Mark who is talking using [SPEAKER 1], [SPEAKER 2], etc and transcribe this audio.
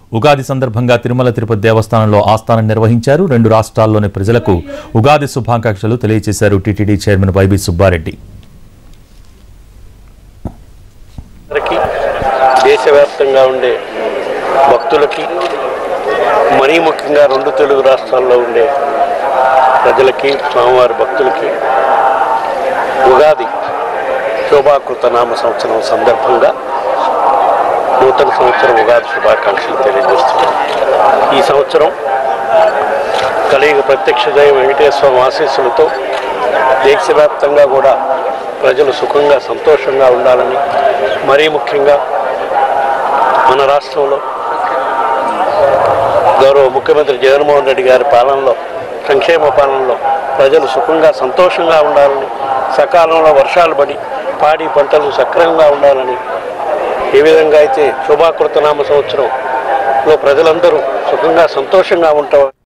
[SPEAKER 1] ఉగాది సందర్భంగా తిరుమల తిరుపతి దేవస్థానంలో ఆస్థానం నిర్వహించారు రెండు రాష్ట్రాల్లోని ప్రజలకు ఉగాది శుభాకాంక్షలు తెలియజేశారు టీటీడీ చైర్మన్ వైబి సుబ్బారెడ్డి
[SPEAKER 2] అందరికీ దేశవ్యాప్తంగా ఉండే భక్తులకి మరీ ముఖ్యంగా రెండు తెలుగు రాష్ట్రాల్లో ఉండే ప్రజలకి స్వామివారి భక్తులకి ఉగాది శోభాకృత నామ సంవత్సరం సందర్భంగా నూతన సంవత్సరం ఉగాది శుభాకాంక్షలు తెలియజేస్తున్నాం ఈ సంవత్సరం కలియుగ ప్రత్యక్ష దైవం వెంకటేశ్వర స్వామి ఆశీస్సులతో దేశవ్యాప్తంగా కూడా ప్రజలు సుఖంగా సంతోషంగా ఉండాలని మరీ ముఖ్యంగా మన రాష్ట్రంలో గౌరవ ముఖ్యమంత్రి జగన్మోహన్ రెడ్డి గారి పాలనలో సంక్షేమ పాలనలో ప్రజలు సుఖంగా సంతోషంగా ఉండాలని సకాలంలో వర్షాలు పడి పాడి పంటలు సక్రమంగా ఉండాలని ఏ విధంగా అయితే శుభాకృత నామ సంవత్సరంలో ప్రజలందరూ సుఖంగా సంతోషంగా ఉంటారు